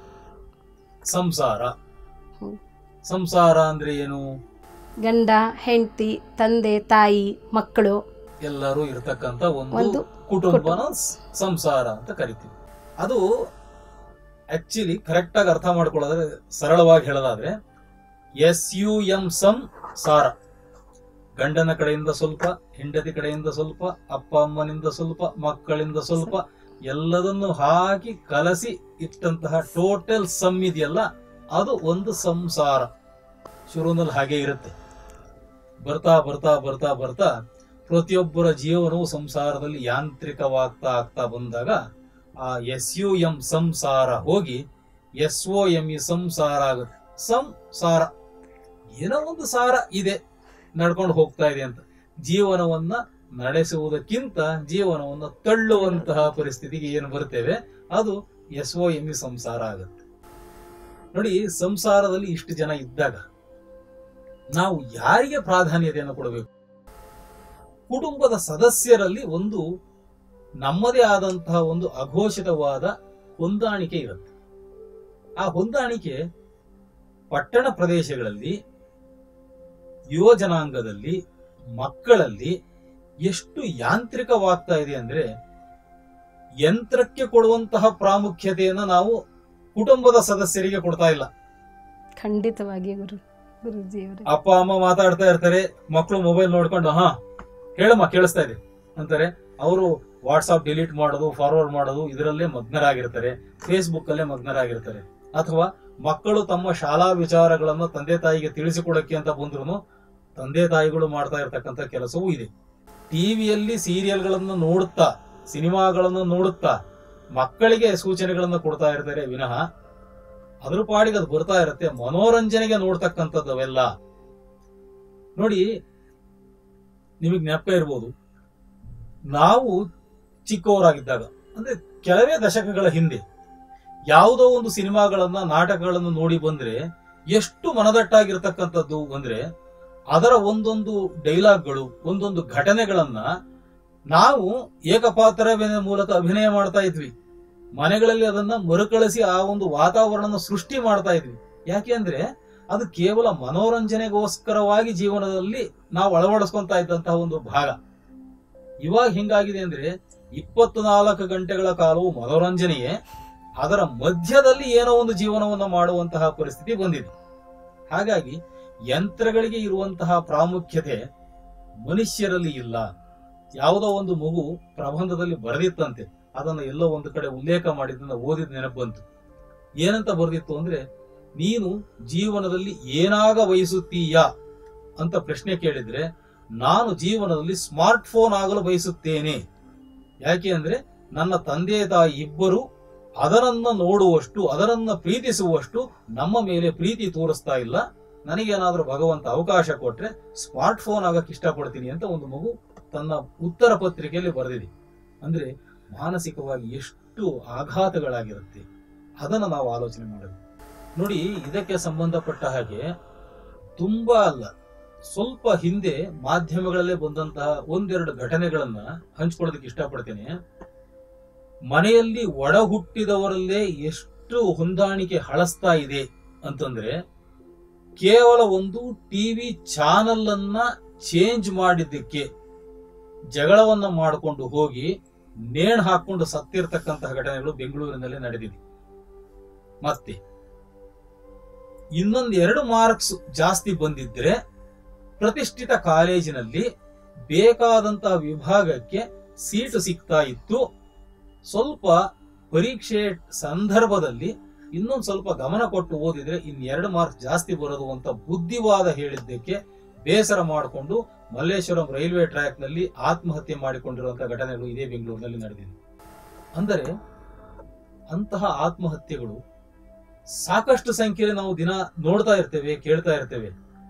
ಸಂಸಾರ ಹ್ಮ್. ಸಂಸಾರ ಅಂದ್ರೆ ಏನು ಗಂಡ ಹೆಂಡತಿ ತಂದೆ ತಾಯಿ ಮಕ್ಕಳು ಎಲ್ಲರೂ ಇರತಕ್ಕಂತ ಒಂದು ಒಂದು ಕುಟುಂಬನ ಸ್- ಸಂಸಾರ ಅಂತ ಕರಿತೀವಿ ಅದು ಆಕ್ಚುಲಿ ಕರೆಕ್ಟ್ ಆಗಿ ಅರ್ಥ ಮಾಡ್ಕೊಳ್ಳೋದ್ರೆ ಸರಳವಾಗಿ ಹೇಳೋದಾದ್ರೆ ಎಸ್ ಯು ಎಂ ಸಂ ಸಾರ ಗಂಡನ ಕಡೆಯಿಂದ ಸ್ವಲ್ಪ ಹೆಂಡತಿ ಕಡೆಯಿಂದ ಸ್ವಲ್ಪ ಅಪ್ಪ ಅಮ್ಮನಿಂದ ಸ್ವಲ್ಪ ಮಕ್ಕಳಿಂದ ಸ್ವಲ್ಪ ಎಲ್ಲದನ್ನು ಹಾಕಿ ಕಲಸಿ ಇಟ್ಟಂತಹ ಟೋಟಲ್ ಸಮ್ ಇದೆಯಲ್ಲ ಅದು ಒಂದು ಸಂಸಾರ ಶುರುವಿನಲ್ಲಿ ಹಾಗೆ ಇರುತ್ತೆ ಬರ್ತಾ ಬರ್ತಾ ಬರ್ತಾ ಬರ್ತಾ ಪ್ರತಿಯೊಬ್ಬರ ಜೀವನವು ಸಂಸಾರದಲ್ಲಿ ಯಾಂತ್ರಿಕವಾಗ್ತಾ ಆಗ್ತಾ ಬಂದಾಗ ಆ ಎಸ್ ಯು ಎಂ ಸಂಸಾರ ಹೋಗಿ ಎಸ್ ಒ ಎಂ ಇ ಸಂಸಾರ ಆಗುತ್ತೆ ಸಂಸಾರ ಏನೋ ಒಂದು ಸಾರ ಇದೆ ನಡ್ಕೊಂಡು ಹೋಗ್ತಾ ಇದೆ ಅಂತ ಜೀವನವನ್ನ ನಡೆಸುವುದಕ್ಕಿಂತ ಜೀವನವನ್ನ ತಳ್ಳುವಂತಹ ಪರಿಸ್ಥಿತಿಗೆ ಏನು ಬರ್ತೇವೆ ಅದು ಎಸ್ ಒ ಎಂ ಇ ಸಂಸಾರ ಆಗುತ್ತೆ ನೋಡಿ ಸಂಸಾರದಲ್ಲಿ ಇಷ್ಟು ಜನ ಇದ್ದಾಗ ನಾವು ಯಾರಿಗೆ ಪ್ರಾಧಾನ್ಯತೆಯನ್ನು ಕೊಡಬೇಕು ಕುಟುಂಬದ ಸದಸ್ಯರಲ್ಲಿ ಒಂದು ನಮ್ಮದೇ ಆದಂತಹ ಒಂದು ಅಘೋಷಿತವಾದ ಹೊಂದಾಣಿಕೆ ಇರುತ್ತೆ ಆ ಹೊಂದಾಣಿಕೆ ಪಟ್ಟಣ ಪ್ರದೇಶಗಳಲ್ಲಿ ಯುವ ಜನಾಂಗದಲ್ಲಿ ಮಕ್ಕಳಲ್ಲಿ ಎಷ್ಟು ಯಾಂತ್ರಿಕವಾಗ್ತಾ ಇದೆ ಅಂದ್ರೆ ಯಂತ್ರಕ್ಕೆ ಕೊಡುವಂತಹ ಪ್ರಾಮುಖ್ಯತೆಯನ್ನ ನಾವು ಕುಟುಂಬದ ಸದಸ್ಯರಿಗೆ ಕೊಡ್ತಾ ಇಲ್ಲ ಖಂಡಿತವಾಗಿ ಗುರು ಗುರುಜಿಯವರೇ ಅಪ್ಪ ಅಮ್ಮ ಮಾತಾಡ್ತಾ ಇರ್ತಾರೆ ಮಕ್ಕಳು ಮೊಬೈಲ್ ನೋಡ್ಕೊಂಡು ಹಾ ಹೇಳಮ್ಮ ಕೇಳಿಸ್ತಾ ಇದೆ ಅಂತಾರೆ ಅವರು ವಾಟ್ಸಾಪ್ ಡಿಲೀಟ್ ಮಾಡೋದು ಫಾರ್ವರ್ಡ್ ಮಾಡೋದು ಇದರಲ್ಲೇ ಮಗ್ನರಾಗಿರ್ತಾರೆ ಫೇಸ್ಬುಕ್ ಅಲ್ಲೇ ಮಗ್ನರಾಗಿರ್ತಾರೆ ಅಥವಾ ಮಕ್ಕಳು ತಮ್ಮ ಶಾಲಾ ವಿಚಾರಗಳನ್ನು ತಂದೆ ತಾಯಿಗೆ ತಿಳಿಸಿಕೊಡಕ್ಕೆ ಅಂತ ಬಂದ್ರು ತಂದೆ ತಾಯಿಗಳು ಮಾಡ್ತಾ ಇರತಕ್ಕಂತ ಕೆಲಸವೂ ಇದೆ ಟಿವಿಯಲ್ಲಿ ಸೀರಿಯಲ್ಗಳನ್ನು ನೋಡುತ್ತಾ ಸಿನಿಮಾಗಳನ್ನು ನೋಡುತ್ತಾ ಮಕ್ಕಳಿಗೆ ಸೂಚನೆಗಳನ್ನು ಕೊಡ್ತಾ ಇರ್ತಾರೆ ವಿನಃ ಅದ್ರ ಪಾಡಿಗೆ ಅದು ಬರ್ತಾ ಇರುತ್ತೆ ಮನೋರಂಜನೆಗೆ ನೋಡ್ತಕ್ಕಂಥದ್ದು ಅವೆಲ್ಲ ನೋಡಿ ನಿಮಗೆ ಜ್ಞಾಪಕ ಇರ್ಬೋದು ನಾವು ಚಿಕ್ಕವರಾಗಿದ್ದಾಗ ಅಂದ್ರೆ ಕೆಲವೇ ದಶಕಗಳ ಹಿಂದೆ ಯಾವುದೋ ಒಂದು ಸಿನಿಮಾಗಳನ್ನ ನಾಟಕಗಳನ್ನು ನೋಡಿ ಬಂದ್ರೆ ಎಷ್ಟು ಮನದಟ್ಟಾಗಿರ್ತಕ್ಕಂಥದ್ದು ಅಂದ್ರೆ ಅದರ ಒಂದೊಂದು ಡೈಲಾಗ್ಗಳು ಒಂದೊಂದು ಘಟನೆಗಳನ್ನ ನಾವು ಏಕಪಾತ್ರಾಭಿನಯ ಮೂಲಕ ಅಭಿನಯ ಮಾಡ್ತಾ ಇದ್ವಿ ಮನೆಗಳಲ್ಲಿ ಅದನ್ನ ಮರುಕಳಿಸಿ ಆ ಒಂದು ವಾತಾವರಣ ಸೃಷ್ಟಿ ಮಾಡ್ತಾ ಇದ್ವಿ ಯಾಕೆ ಅಂದ್ರೆ ಅದು ಕೇವಲ ಮನೋರಂಜನೆಗೋಸ್ಕರವಾಗಿ ಜೀವನದಲ್ಲಿ ನಾವು ಅಳವಡಿಸ್ಕೊಂತಾ ಇದ್ದಂತಹ ಒಂದು ಭಾಗ ಇವಾಗ ಹಿಂಗಾಗಿದೆ ಅಂದ್ರೆ ಇಪ್ಪತ್ನಾಲ್ಕು ಗಂಟೆಗಳ ಕಾಲವು ಮನೋರಂಜನೆಯೇ ಅದರ ಮಧ್ಯದಲ್ಲಿ ಏನೋ ಒಂದು ಜೀವನವನ್ನು ಮಾಡುವಂತಹ ಪರಿಸ್ಥಿತಿ ಬಂದಿದೆ ಹಾಗಾಗಿ ಯಂತ್ರಗಳಿಗೆ ಇರುವಂತಹ ಪ್ರಾಮುಖ್ಯತೆ ಮನುಷ್ಯರಲ್ಲಿ ಇಲ್ಲ ಯಾವುದೋ ಒಂದು ಮಗು ಪ್ರಬಂಧದಲ್ಲಿ ಬರೆದಿತ್ತಂತೆ ಅದನ್ನ ಎಲ್ಲೋ ಒಂದು ಕಡೆ ಉಲ್ಲೇಖ ಮಾಡಿದ್ದನ್ನ ಓದಿದ ನೆನಪು ಬಂತು ಏನಂತ ಬರೆದಿತ್ತು ಅಂದ್ರೆ ನೀನು ಜೀವನದಲ್ಲಿ ಏನಾಗ ಬಯಸುತ್ತೀಯಾ ಅಂತ ಪ್ರಶ್ನೆ ಕೇಳಿದ್ರೆ ನಾನು ಜೀವನದಲ್ಲಿ ಸ್ಮಾರ್ಟ್ ಫೋನ್ ಆಗಲು ಬಯಸುತ್ತೇನೆ ಯಾಕೆ ಅಂದ್ರೆ ನನ್ನ ತಂದೆ ತಾಯಿ ಇಬ್ಬರು ಅದರನ್ನ ನೋಡುವಷ್ಟು ಅದರನ್ನ ಪ್ರೀತಿಸುವಷ್ಟು ನಮ್ಮ ಮೇಲೆ ಪ್ರೀತಿ ತೋರಿಸ್ತಾ ಇಲ್ಲ ನನಗೇನಾದ್ರೂ ಭಗವಂತ ಅವಕಾಶ ಕೊಟ್ರೆ ಸ್ಮಾರ್ಟ್ ಫೋನ್ ಆಗಕ್ಕೆ ಇಷ್ಟಪಡ್ತೀನಿ ಅಂತ ಒಂದು ಮಗು ತನ್ನ ಉತ್ತರ ಪತ್ರಿಕೆಯಲ್ಲಿ ಬರೆದಿದೆ ಅಂದ್ರೆ ಮಾನಸಿಕವಾಗಿ ಎಷ್ಟು ಆಘಾತಗಳಾಗಿರುತ್ತೆ ಅದನ್ನ ನಾವು ಆಲೋಚನೆ ಮಾಡಬೇಕು ನೋಡಿ ಇದಕ್ಕೆ ಸಂಬಂಧಪಟ್ಟ ಹಾಗೆ ತುಂಬಾ ಅಲ್ಲ ಸ್ವಲ್ಪ ಹಿಂದೆ ಮಾಧ್ಯಮಗಳಲ್ಲೇ ಬಂದಂತಹ ಒಂದೆರಡು ಘಟನೆಗಳನ್ನ ಹಂಚ್ಕೊಳ್ಳೋದಕ್ಕೆ ಇಷ್ಟಪಡ್ತೇನೆ ಮನೆಯಲ್ಲಿ ಒಡ ಹುಟ್ಟಿದವರಲ್ಲೇ ಎಷ್ಟು ಹೊಂದಾಣಿಕೆ ಹಳಸ್ತಾ ಇದೆ ಅಂತಂದ್ರೆ ಕೇವಲ ಒಂದು ಟಿವಿ ಚಾನಲ್ ಅನ್ನ ಚೇಂಜ್ ಮಾಡಿದ್ದಕ್ಕೆ ಜಗಳವನ್ನ ಮಾಡಿಕೊಂಡು ಹೋಗಿ ನೇಣು ಹಾಕೊಂಡು ಸತ್ತಿರ್ತಕ್ಕಂತಹ ಘಟನೆಗಳು ಬೆಂಗಳೂರಿನಲ್ಲಿ ನಡೆದಿದೆ ಮತ್ತೆ ಇನ್ನೊಂದು ಎರಡು ಮಾರ್ಕ್ಸ್ ಜಾಸ್ತಿ ಬಂದಿದ್ರೆ ಪ್ರತಿಷ್ಠಿತ ಕಾಲೇಜಿನಲ್ಲಿ ಬೇಕಾದಂತಹ ವಿಭಾಗಕ್ಕೆ ಸೀಟು ಸಿಗ್ತಾ ಇತ್ತು ಸ್ವಲ್ಪ ಪರೀಕ್ಷೆ ಸಂದರ್ಭದಲ್ಲಿ ಇನ್ನೊಂದು ಸ್ವಲ್ಪ ಗಮನ ಕೊಟ್ಟು ಓದಿದ್ರೆ ಇನ್ನೆರಡು ಮಾರ್ಕ್ಸ್ ಜಾಸ್ತಿ ಬರೋದು ಅಂತ ಬುದ್ಧಿವಾದ ಹೇಳಿದ್ದಕ್ಕೆ ಬೇಸರ ಮಾಡಿಕೊಂಡು ಮಲ್ಲೇಶ್ವರಂ ರೈಲ್ವೆ ಟ್ರ್ಯಾಕ್ ನಲ್ಲಿ ಆತ್ಮಹತ್ಯೆ ಮಾಡಿಕೊಂಡಿರುವಂತಹ ಘಟನೆಗಳು ಇದೇ ಬೆಂಗಳೂರಿನಲ್ಲಿ ನಡೆದಿದೆ ಅಂದರೆ ಅಂತಹ ಆತ್ಮಹತ್ಯೆಗಳು ಸಾಕಷ್ಟು ಸಂಖ್ಯೆಯಲ್ಲಿ ನಾವು ದಿನ ನೋಡ್ತಾ ಇರ್ತೇವೆ ಕೇಳ್ತಾ ಇರ್ತೇವೆ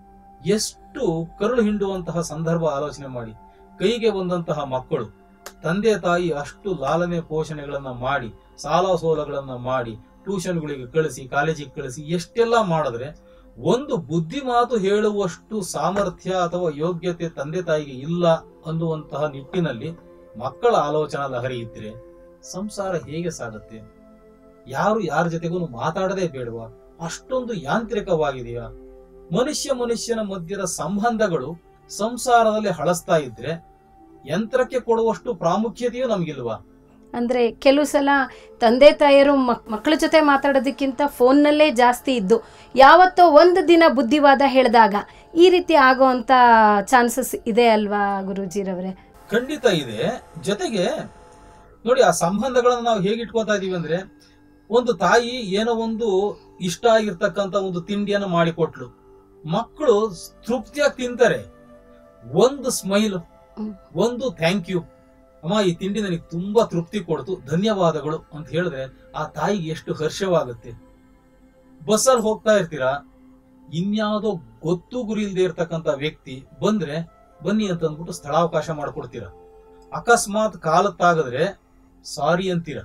ಎಷ್ಟು ಕರುಳು ಹಿಂಡುವಂತಹ ಸಂದರ್ಭ ಆಲೋಚನೆ ಮಾಡಿ ಕೈಗೆ ಬಂದಂತಹ ಮಕ್ಕಳು ತಂದೆ ತಾಯಿ ಅಷ್ಟು ಲಾಲನೆ ಪೋಷಣೆಗಳನ್ನ ಮಾಡಿ ಸಾಲ ಸೋಲಗಳನ್ನ ಮಾಡಿ ಟ್ಯೂಷನ್ಗಳಿಗೆ ಕಳಿಸಿ ಕಾಲೇಜಿಗೆ ಕಳಿಸಿ ಎಷ್ಟೆಲ್ಲ ಮಾಡಿದ್ರೆ ಒಂದು ಬುದ್ಧಿ ಮಾತು ಹೇಳುವಷ್ಟು ಸಾಮರ್ಥ್ಯ ಅಥವಾ ಯೋಗ್ಯತೆ ತಂದೆ ತಾಯಿಗೆ ಇಲ್ಲ ಅನ್ನುವಂತಹ ನಿಟ್ಟಿನಲ್ಲಿ ಮಕ್ಕಳ ಆಲೋಚನಾ ಲಹರಿ ಇದ್ರೆ ಸಂಸಾರ ಹೇಗೆ ಸಾಗುತ್ತೆ ಯಾರು ಯಾರ ಜೊತೆಗೂ ಮಾತಾಡದೇ ಬೇಡವಾ ಅಷ್ಟೊಂದು ಯಾಂತ್ರಿಕವಾಗಿದೆಯಾ ಮನುಷ್ಯ ಮನುಷ್ಯನ ಮಧ್ಯದ ಸಂಬಂಧಗಳು ಸಂಸಾರದಲ್ಲಿ ಹಳಸ್ತಾ ಇದ್ರೆ ಯಂತ್ರಕ್ಕೆ ಕೊಡುವಷ್ಟು ಪ್ರಾಮುಖ್ಯತೆಯೂ ನಮಗಿಲ್ವಾ ಅಂದರೆ ಕೆಲವು ಸಲ ತಂದೆ ತಾಯಿಯರು ಮಕ್ ಮಕ್ಕಳ ಜೊತೆ ಮಾತಾಡೋದಕ್ಕಿಂತ ಫೋನ್ನಲ್ಲೇ ಜಾಸ್ತಿ ಇದ್ದು ಯಾವತ್ತೋ ಒಂದು ದಿನ ಬುದ್ಧಿವಾದ ಹೇಳಿದಾಗ ಈ ರೀತಿ ಆಗೋವಂಥ ಚಾನ್ಸಸ್ ಇದೆ ಅಲ್ವಾ ಗುರೂಜಿರವರೇ ಖಂಡಿತ ಇದೆ ಜೊತೆಗೆ ನೋಡಿ ಆ ಸಂಬಂಧಗಳನ್ನ ನಾವು ಹೇಗೆ ಇಟ್ಕೋತಾ ಇದೀವಿ ಅಂದ್ರೆ ಒಂದು ತಾಯಿ ಏನೋ ಒಂದು ಇಷ್ಟ ಆಗಿರ್ತಕ್ಕಂತ ಒಂದು ತಿಂಡಿಯನ್ನು ಮಾಡಿಕೊಟ್ಲು ಮಕ್ಕಳು ತೃಪ್ತಿಯಾಗಿ ತಿಂತಾರೆ ಒಂದು ಸ್ಮೈಲ್ ಹ್ಮ್. ಒಂದು ಥ್ಯಾಂಕ್ ಯು ಅಮ್ಮ ಈ ತಿಂಡಿ ನನಗೆ ತುಂಬಾ ತೃಪ್ತಿ ಕೊಡ್ತು ಧನ್ಯವಾದಗಳು ಅಂತ ಹೇಳಿದ್ರೆ ಆ ತಾಯಿಗೆ ಎಷ್ಟು ಹರ್ಷವಾಗುತ್ತೆ ಬಸ್ಸಲ್ಲಿ ಹೋಗ್ತಾ ಇರ್ತೀರಾ ಇನ್ಯಾವುದೋ ಗೊತ್ತು ಗುರಿ ಇಲ್ದೇ ಇರ್ತಕ್ಕಂತ ವ್ಯಕ್ತಿ ಬಂದ್ರೆ ಬನ್ನಿ ಅಂತ ಅಂದ್ಬಿಟ್ಟು ಸ್ಥಳಾವಕಾಶ ಮಾಡ್ಕೊಡ್ತೀರ ಅಕಸ್ಮಾತ್ ಕಾಲತ್ತಾಗದ್ರೆ ಸಾರಿ ಅಂತೀರ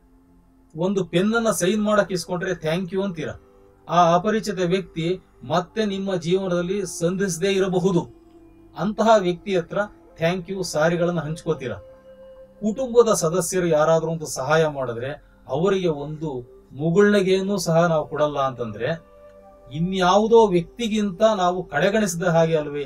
ಒಂದು ಪೆನ್ನನ್ನ ಸೈನ್ ಮಾಡಕ್ ಇಸ್ಕೊಂಡ್ರೆ ಥ್ಯಾಂಕ್ ಯು ಅಂತೀರ ಆ ಅಪರಿಚಿತ ವ್ಯಕ್ತಿ ಮತ್ತೆ ನಿಮ್ಮ ಜೀವನದಲ್ಲಿ ಸಂಧಿಸದೇ ಇರಬಹುದು ಅಂತಹ ವ್ಯಕ್ತಿ ಹತ್ರ ಥ್ಯಾಂಕ್ ಯು ಸಾರಿಗಳನ್ನ ಹಂಚ್ಕೋತೀರ ಕುಟುಂಬದ ಸದಸ್ಯರು ಯಾರಾದ್ರೂ ಒಂದು ಸಹಾಯ ಮಾಡಿದ್ರೆ ಅವರಿಗೆ ಒಂದು ಮುಗುಳ್ನಗೆಯನ್ನು ಸಹ ನಾವು ಕೊಡಲ್ಲ ಅಂತಂದ್ರೆ ಇನ್ಯಾವುದೋ ವ್ಯಕ್ತಿಗಿಂತ ನಾವು ಕಡೆಗಣಿಸಿದ ಹಾಗೆ ಅಲ್ವೇ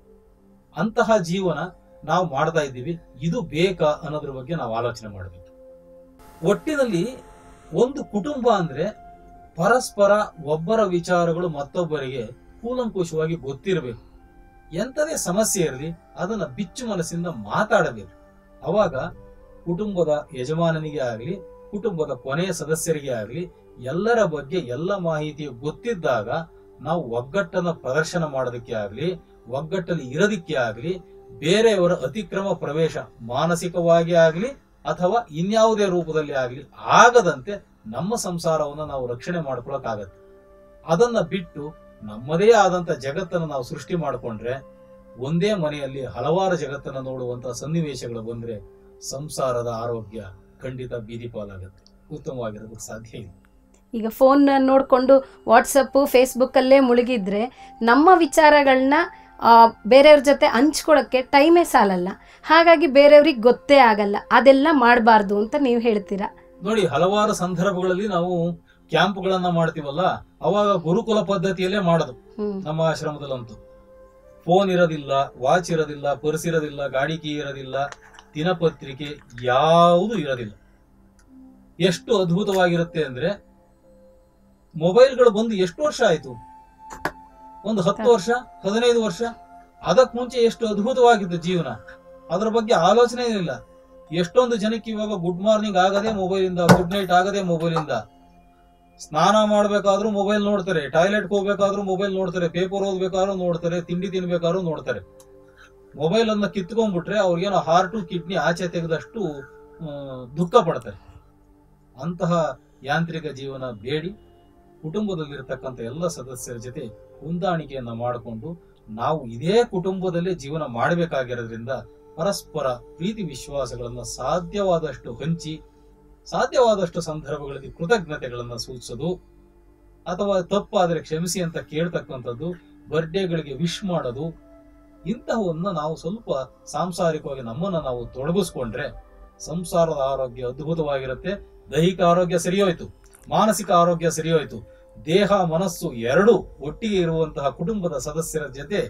ಅಂತಹ ಜೀವನ ನಾವು ಮಾಡ್ತಾ ಇದ್ದೀವಿ ಇದು ಬೇಕಾ ಅನ್ನೋದ್ರ ಬಗ್ಗೆ ನಾವು ಆಲೋಚನೆ ಮಾಡಬೇಕು ಒಟ್ಟಿನಲ್ಲಿ ಒಂದು ಕುಟುಂಬ ಅಂದ್ರೆ ಪರಸ್ಪರ ಒಬ್ಬರ ವಿಚಾರಗಳು ಮತ್ತೊಬ್ಬರಿಗೆ ಕೂಲಂಕುಷವಾಗಿ ಗೊತ್ತಿರಬೇಕು ಎಂಥದೇ ಸಮಸ್ಯೆ ಇರಲಿ ಅದನ್ನ ಬಿಚ್ಚು ಮನಸ್ಸಿಂದ ಮಾತಾಡಬೇಕು ಅವಾಗ ಕುಟುಂಬದ ಯಜಮಾನನಿಗೆ ಆಗಲಿ ಕುಟುಂಬದ ಕೊನೆಯ ಸದಸ್ಯರಿಗೆ ಆಗಲಿ ಎಲ್ಲರ ಬಗ್ಗೆ ಎಲ್ಲ ಮಾಹಿತಿಯು ಗೊತ್ತಿದ್ದಾಗ ನಾವು ಒಗ್ಗಟ್ಟನ್ನ ಪ್ರದರ್ಶನ ಮಾಡೋದಕ್ಕೆ ಆಗಲಿ ಒಗ್ಗಟ್ಟಲ್ಲಿ ಇರೋದಕ್ಕೆ ಆಗಲಿ ಬೇರೆಯವರ ಅತಿಕ್ರಮ ಪ್ರವೇಶ ಮಾನಸಿಕವಾಗಿ ಆಗಲಿ ಅಥವಾ ಇನ್ಯಾವುದೇ ರೂಪದಲ್ಲಿ ಆಗಲಿ ಆಗದಂತೆ ನಮ್ಮ ಸಂಸಾರವನ್ನು ನಾವು ರಕ್ಷಣೆ ಮಾಡ್ಕೊಳಕ್ಕಾಗತ್ತೆ ಅದನ್ನ ಬಿಟ್ಟು ನಮ್ಮದೇ ಆದಂತ ಜಗತ್ತನ್ನು ನಾವು ಸೃಷ್ಟಿ ಮಾಡಿಕೊಂಡ್ರೆ ಒಂದೇ ಮನೆಯಲ್ಲಿ ಹಲವಾರು ಜಗತ್ತನ್ನು ನೋಡುವಂತ ಸನ್ನಿವೇಶಗಳು ಬಂದ್ರೆ ಸಂಸಾರದ ಆರೋಗ್ಯ ಖಂಡಿತ ಬೀದಿ ಪಾಲಾಗುತ್ತೆ ಉತ್ತಮವಾಗಿರೋದಕ್ಕೆ ಸಾಧ್ಯ ಇಲ್ಲ ಈಗ ಫೋನ್ ನೋಡಿಕೊಂಡು ವಾಟ್ಸಪ್ಪು ಫೇಸ್ಬುಕ್ಕಲ್ಲೇ ಮುಳುಗಿದ್ರೆ ನಮ್ಮ ವಿಚಾರಗಳನ್ನ ಬೇರೆಯವ್ರ ಜೊತೆ ಹಂಚ್ಕೊಳ್ಳೋಕ್ಕೆ ಟೈಮೇ ಸಾಲಲ್ಲ ಹಾಗಾಗಿ ಬೇರೆಯವ್ರಿಗೆ ಗೊತ್ತೇ ಆಗಲ್ಲ ಅದೆಲ್ಲ ಮಾಡಬಾರ್ದು ಅಂತ ನೀವು ಹೇಳ್ತೀರಾ ನೋಡಿ ಹಲವಾರು ಸಂದರ್ಭಗಳಲ್ಲಿ ನಾವು ಕ್ಯಾಂಪ್ಗಳನ್ನ ಮಾಡ್ತೀವಲ್ಲ ಅವಾಗ ಗುರುಕುಲ ಪದ್ಧತಿಯಲ್ಲೇ ಮಾಡೋದು ಹ್ಮ್ ನಮ್ಮ ಆಶ್ರಮದಲ್ಲಂತೂ ಫೋನ್ ಇರೋದಿಲ್ಲ ವಾಚ್ ಇರೋದಿಲ್ಲ ಪರ್ಸ್ ಇರೋದಿಲ್ಲ ಗಾಡಿ ಕೀ ಇರೋದಿಲ್ಲ ದಿನಪತ್ರಿಕೆ ಯಾವುದು ಇರೋದಿಲ್ಲ ಎಷ್ಟು ಅದ್ಭುತವಾಗಿರುತ್ತೆ ಅಂದ್ರೆ ಮೊಬೈಲ್ಗಳು ಬಂದು ಎಷ್ಟು ವರ್ಷ ಆಯ್ತು ಒಂದು ಹತ್ತು ವರ್ಷ ಹದಿನೈದು ವರ್ಷ ಅದಕ್ ಮುಂಚೆ ಎಷ್ಟು ಅದ್ಭುತವಾಗಿತ್ತು ಜೀವನ ಅದರ ಬಗ್ಗೆ ಆಲೋಚನೆ ಇಲ್ಲ ಎಷ್ಟೊಂದು ಜನಕ್ಕೆ ಇವಾಗ ಗುಡ್ ಮಾರ್ನಿಂಗ್ ಆಗದೆ ಮೊಬೈಲ್ ಇಂದ ಗುಡ್ ನೈಟ್ ಆಗದೆ ಮೊಬೈಲ್ ಇಂದ ಸ್ನಾನ ಮಾಡ್ಬೇಕಾದ್ರೂ ಮೊಬೈಲ್ ನೋಡ್ತಾರೆ ಟಾಯ್ಲೆಟ್ ಹೋಗ್ಬೇಕಾದ್ರೂ ಮೊಬೈಲ್ ನೋಡ್ತಾರೆ ಪೇಪರ್ ಓದ್ಬೇಕಾದ್ರೂ ನೋಡ್ತಾರೆ ತಿಂಡಿ ತಿನ್ಬೇಕಾದ್ರೂ ನೋಡ್ತಾರೆ ಮೊಬೈಲ್ ಅನ್ನ ಕಿತ್ಕೊಂಡ್ಬಿಟ್ರೆ ಅವ್ರಿಗೇನೋ ಹಾರ್ಟು ಕಿಡ್ನಿ ಆಚೆ ತೆಗೆದಷ್ಟು ಆ, ದುಃಖ ಪಡ್ತಾರೆ ಅಂತಹ ಯಾಂತ್ರಿಕ ಜೀವನ ಬೇಡಿ ಕುಟುಂಬದಲ್ಲಿರ್ತಕ್ಕಂಥ ಎಲ್ಲ ಸದಸ್ಯರ ಜೊತೆ ಹೊಂದಾಣಿಕೆಯನ್ನ ಮಾಡಿಕೊಂಡು ನಾವು ಇದೇ ಕುಟುಂಬದಲ್ಲೇ ಜೀವನ ಮಾಡಬೇಕಾಗಿರೋದ್ರಿಂದ ಪರಸ್ಪರ ಪ್ರೀತಿ ವಿಶ್ವಾಸಗಳನ್ನ ಸಾಧ್ಯವಾದಷ್ಟು ಹಂಚಿ ಸಾಧ್ಯವಾದಷ್ಟು ಸಂದರ್ಭಗಳಲ್ಲಿ ಕೃತಜ್ಞತೆಗಳನ್ನ ಸೂಚಿಸೋದು ಅಥವಾ ತಪ್ಪಾದರೆ ಕ್ಷಮಿಸಿ ಅಂತ ಕೇಳ್ತಕ್ಕಂಥದ್ದು ಬರ್ಡೇಗಳಿಗೆ ವಿಶ್ ಮಾಡೋದು ಇಂತಹವನ್ನ ನಾವು ಸ್ವಲ್ಪ ಸಾಂಸಾರಿಕವಾಗಿ ನಮ್ಮನ್ನ ನಾವು ತೊಡಗಿಸ್ಕೊಂಡ್ರೆ ಸಂಸಾರದ ಆರೋಗ್ಯ ಅದ್ಭುತವಾಗಿರುತ್ತೆ ದೈಹಿಕ ಆರೋಗ್ಯ ಸರಿಯೋಯ್ತು ಮಾನಸಿಕ ಆರೋಗ್ಯ ಸರಿಯೋಯ್ತು ದೇಹ ಮನಸ್ಸು ಎರಡೂ ಒಟ್ಟಿಗೆ ಇರುವಂತಹ ಕುಟುಂಬದ ಸದಸ್ಯರ ಜೊತೆ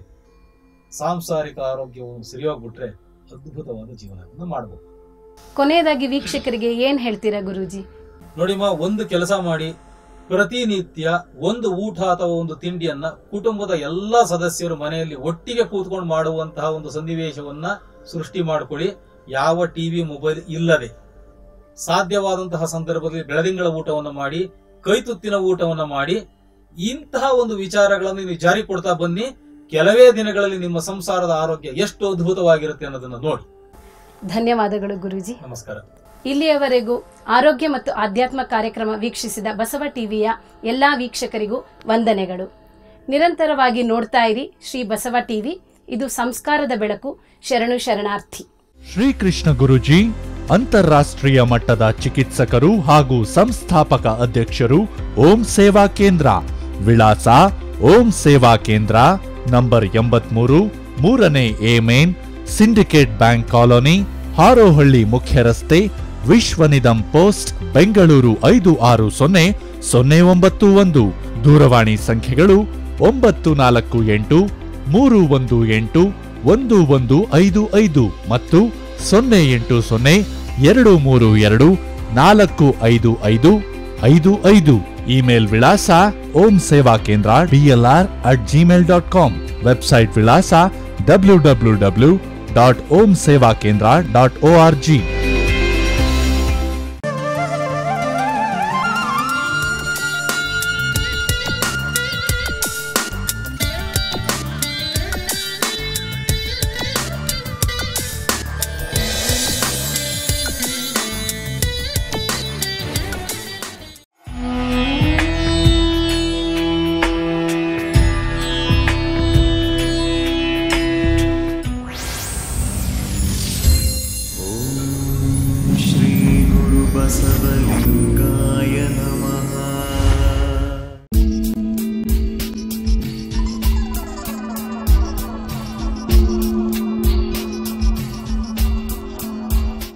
ಸಾಂಸಾರಿಕ ಆರೋಗ್ಯವು ಸರಿಯೋಗ್ಬಿಟ್ರೆ ಅದ್ಭುತವಾದ ಜೀವನವನ್ನು ಮಾಡಬಹುದು ಕೊನೆಯದಾಗಿ ವೀಕ್ಷಕರಿಗೆ ಏನ್ ಹೇಳ್ತೀರಾ ಗುರೂಜಿ ನೋಡಿಮ್ಮ ಒಂದು ಕೆಲಸ ಮಾಡಿ ಪ್ರತಿನಿತ್ಯ ಒಂದು ಊಟ ಅಥವಾ ಒಂದು ತಿಂಡಿಯನ್ನ ಕುಟುಂಬದ ಎಲ್ಲ ಸದಸ್ಯರು ಮನೆಯಲ್ಲಿ ಒಟ್ಟಿಗೆ ಕೂತ್ಕೊಂಡು ಮಾಡುವಂತಹ ಒಂದು ಸನ್ನಿವೇಶವನ್ನ ಸೃಷ್ಟಿ ಮಾಡ್ಕೊಳ್ಳಿ ಯಾವ ಟಿವಿ ಮೊಬೈಲ್ ಇಲ್ಲದೆ ಸಾಧ್ಯವಾದಂತಹ ಸಂದರ್ಭದಲ್ಲಿ ಬೆಳದಿಂಗಳ ಊಟವನ್ನು ಮಾಡಿ ಕೈತುತ್ತಿನ ಊಟವನ್ನ ಮಾಡಿ ಇಂತಹ ಒಂದು ವಿಚಾರಗಳನ್ನು ನೀವು ಜಾರಿ ಕೊಡ್ತಾ ಬನ್ನಿ ಕೆಲವೇ ದಿನಗಳಲ್ಲಿ ನಿಮ್ಮ ಸಂಸಾರದ ಆರೋಗ್ಯ ಎಷ್ಟು ಅದ್ಭುತವಾಗಿರುತ್ತೆ ಅನ್ನೋದನ್ನ ನೋಡಿ ಧನ್ಯವಾದಗಳು ಗುರೂಜಿ ನಮಸ್ಕಾರ ಇಲ್ಲಿಯವರೆಗೂ ಆರೋಗ್ಯ ಮತ್ತು ಆಧ್ಯಾತ್ಮ ಕಾರ್ಯಕ್ರಮ ವೀಕ್ಷಿಸಿದ ಬಸವ ಟಿವಿಯ ಎಲ್ಲ ವೀಕ್ಷಕರಿಗೂ ವಂದನೆಗಳು ನಿರಂತರವಾಗಿ ನೋಡ್ತಾ ಇರಿ ಶ್ರೀ ಬಸವ ಟಿವಿ ಇದು ಸಂಸ್ಕಾರದ ಬೆಳಕು ಶರಣು ಶರಣಾರ್ಥಿ ಶ್ರೀಕೃಷ್ಣ ಗುರುಜಿ ಅಂತಾರಾಷ್ಟ್ರೀಯ ಮಟ್ಟದ ಚಿಕಿತ್ಸಕರು ಹಾಗೂ ಸಂಸ್ಥಾಪಕ ಅಧ್ಯಕ್ಷರು ಓಂ ಸೇವಾ ಕೇಂದ್ರ ವಿಳಾಸ ಓಂ ಸೇವಾ ಕೇಂದ್ರ ನಂಬರ್ ಎಂಬತ್ಮೂರು ಮೂರನೇ A main syndicate bank colony Harohalli ಮುಖ್ಯ ರಸ್ತೆ ವಿಶ್ವನಿಧಂ ಪೋಸ್ಟ್ ಬೆಂಗಳೂರು ಐದು ಆರು ಸೊನ್ನೆ ಸೊನ್ನೆ ಒಂಬತ್ತು ಒಂದು ದೂರವಾಣಿ ಸಂಖ್ಯೆಗಳು ಒಂಬತ್ತು ನಾಲ್ಕು ಎಂಟು ಮೂರು ಒಂದು ಎಂಟು ಒಂದು ಒಂದು ಐದು ಐದು ಮತ್ತು ಸೊನ್ನೆ ಎಂಟು ಸೊನ್ನೆ ಎರಡು ಮೂರು ಎರಡು ನಾಲ್ಕು ಐದು ಐದು ಐದು ಐದು ಇಮೇಲ್ ವಿಳಾಸ Om Seva Kendra DLR at Gmail dot com website ವಿಳಾಸ W W W dot Om Seva Kendra dot O R G